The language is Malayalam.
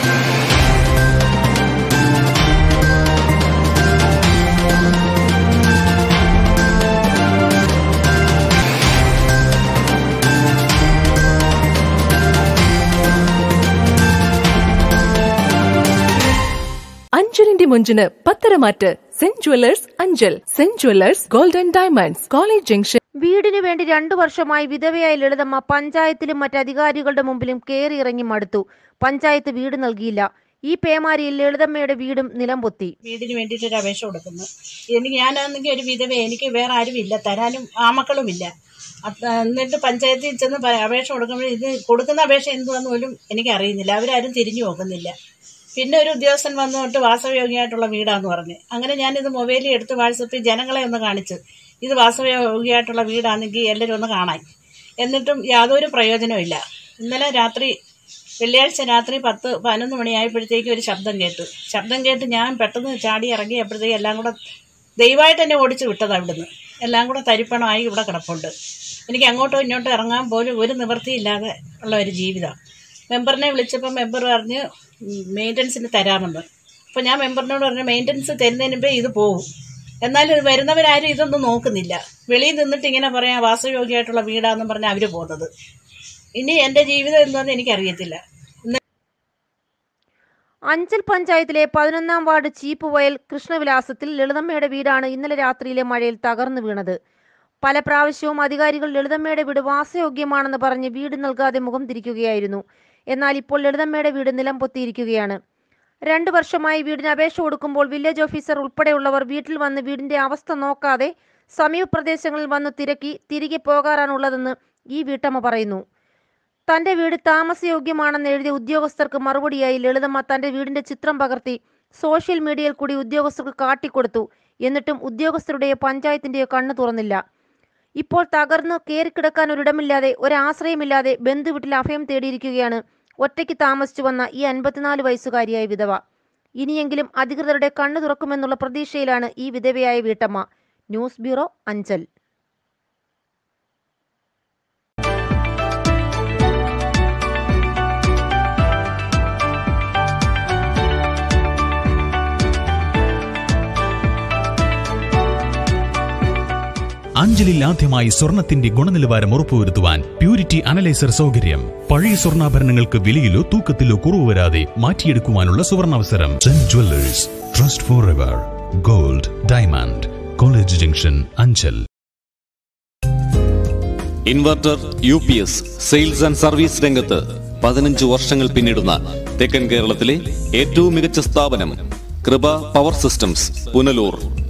അഞ്ചലിന്റെ മുഞ്ചിന് പത്തരമാറ്റ് saint jewellers Anchal saint jewellers golden diamonds college junction വീടിനു വേണ്ടി രണ്ടു വർഷമായി വിധവയായ ലളിതമ്മ പഞ്ചായത്തിലും മറ്റ് അധികാരികളുടെ മുമ്പിലും കയറി ഇറങ്ങി മടുത്തു പഞ്ചായത്ത് വീട് നൽകിയില്ല ഈ പേമാരിയിൽ ലളിതമ്മയുടെ വീടും നിലംപൊത്തി വീടിന് വേണ്ടിയിട്ട് ഒരു അപേക്ഷ കൊടുക്കുന്നു എനിക്ക് ഞാനാണെങ്കിൽ ഒരു വിധവ എനിക്ക് വേറെ ആരുമില്ല തരാനും ആമക്കളുമില്ല അത് എന്നിട്ട് പഞ്ചായത്തിൽ ചെന്ന് പ- അപേക്ഷ കൊടുക്കുമ്പോൾ ഇത് കൊടുക്കുന്ന അപേക്ഷ എന്തുവാന്ന് പോലും എനിക്ക് അറിയുന്നില്ല അവരാരും തിരിഞ്ഞു നോക്കുന്നില്ല പിന്നെ ഒരു ഉദ്യോഗസ്ഥൻ വന്നിട്ട് വാസവയോഗ്യമായിട്ടുള്ള വീടാന്ന് പറഞ്ഞ് അങ്ങനെ ഞാനിത് മൊബൈലിൽ എടുത്ത് വാട്സപ്പിൽ ജനങ്ങളെ ഒന്ന് കാണിച്ച് ഇത് വാസവയോഗ്യമായിട്ടുള്ള വീടാണെങ്കിൽ എല്ലാവരും ഒന്ന് കാണാൻ എന്നിട്ടും യാതൊരു പ്രയോജനവും ഇല്ല ഇന്നലെ രാത്രി വെള്ളിയാഴ്ച രാത്രി പത്ത് പതിനൊന്ന് മണിയായപ്പോഴത്തേക്ക് ഒരു ശബ്ദം കേട്ടു ശബ്ദം കേട്ട് ഞാൻ പെട്ടെന്ന് ചാടി ഇറങ്ങിയപ്പോഴത്തേക്ക് എല്ലാം കൂടെ ദയവായിട്ട് എന്നെ ഓടിച്ച് വിട്ടതാണ് ഇവിടുന്ന് എല്ലാം കൂടെ തരിപ്പണമായി ഇവിടെ കിടപ്പുണ്ട് എനിക്ക് അങ്ങോട്ടോ ഇങ്ങോട്ടോ ഇറങ്ങാൻ പോലും ഒരു നിവൃത്തിയില്ലാതെ ഉള്ള ഒരു ജീവിതം മെമ്പറിനെ വിളിച്ചപ്പോൾ മെമ്പർ പറഞ്ഞ് മെയിൻ്റനൻസിന് തരാമെന്ന് അപ്പോൾ ഞാൻ മെമ്പറിനോട് പറഞ്ഞു മെയിൻ്റനൻസ് തരുന്നതിന് മുമ്പേ ഇത് പോകും എന്നാൽ വരുന്നവരാരും ഇതൊന്നും നോക്കുന്നില്ല വെളിയിൽ നിന്നിട്ട് ഇങ്ങനെ പറയാം വാസയോഗ്യമായിട്ടുള്ള വീടാണെന്നും പറഞ്ഞാൽ അവർ പോകുന്നത് ഇനി എൻ്റെ ജീവിതം എന്താണെന്ന് എനിക്കറിയത്തില്ല അഞ്ചൽ പഞ്ചായത്തിലെ പതിനൊന്നാം വാർഡ് ചീപ്പ് വയൽ കൃഷ്ണവിലാസത്തിൽ ലളിതമ്മയുടെ വീടാണ് ഇന്നലെ രാത്രിയിലെ മഴയിൽ തകർന്നു വീണത് പല പ്രാവശ്യവും അധികാരികൾ ലളിതമ്മയുടെ വീട് വാസയോഗ്യമാണെന്ന് പറഞ്ഞ് വീട് നൽകാതെ മുഖം തിരിക്കുകയായിരുന്നു എന്നാൽ ഇപ്പോൾ ലളിതമ്മയുടെ വീട് നിലം പൊത്തിയിരിക്കുകയാണ് രണ്ടു വർഷമായി വീടിന് അപേക്ഷ കൊടുക്കുമ്പോൾ വില്ലേജ് ഓഫീസർ ഉൾപ്പെടെയുള്ളവർ വീട്ടിൽ വന്ന് വീടിന്റെ അവസ്ഥ നോക്കാതെ സമീപ പ്രദേശങ്ങളിൽ വന്ന് തിരക്കി തിരികെ പോകാറാണുള്ളതെന്ന് ഈ വീട്ടമ്മ പറയുന്നു തന്റെ വീട് താമസയോഗ്യമാണെന്ന് എഴുതിയ ഉദ്യോഗസ്ഥർക്ക് മറുപടിയായി ലളിതമ്മ തന്റെ വീടിന്റെ ചിത്രം പകർത്തി സോഷ്യൽ മീഡിയയിൽ കൂടി ഉദ്യോഗസ്ഥർക്ക് കാട്ടിക്കൊടുത്തു എന്നിട്ടും ഉദ്യോഗസ്ഥരുടെയോ പഞ്ചായത്തിന്റെയോ കണ്ണു തുറന്നില്ല ഇപ്പോൾ തകർന്നു കയറിക്കിടക്കാൻ ഒരിടമില്ലാതെ ഒരാശ്രയമില്ലാതെ ബന്ധുവീട്ടിൽ അഭയം തേടിയിരിക്കുകയാണ് ഒറ്റയ്ക്ക് താമസിച്ചു വന്ന ഈ അൻപത്തിനാല് വയസ്സുകാരിയായ വിധവ ഇനിയെങ്കിലും അധികൃതരുടെ കണ്ണു തുറക്കുമെന്നുള്ള പ്രതീക്ഷയിലാണ് ഈ വിധവയായ വീട്ടമ്മ ന്യൂസ് ബ്യൂറോ അഞ്ചൽ അഞ്ചലിൽ ആദ്യമായി സ്വർണത്തിന്റെ ഗുണനിലവാരം ഉറപ്പുവരുത്തുവാൻ പ്യൂരിറ്റി അനലൈസർ സൗകര്യം പഴയ സ്വർണ്ണാഭരണങ്ങൾക്ക് വിലയിലോ തൂക്കത്തിലോ കുറവ് വരാതെ മാറ്റിയെടുക്കുവാനുള്ള സുവർണാവസരം saint jewellers trust forever gold diamond college junction Anchal inverter U P S sales and service രംഗത്ത് പതിനഞ്ച് വർഷങ്ങൾ പിന്നിടുന്ന തെക്കൻ കേരളത്തിലെ ഏറ്റവും മികച്ച സ്ഥാപനം കൃപ പവർ സിസ്റ്റംസ് പുനലൂർ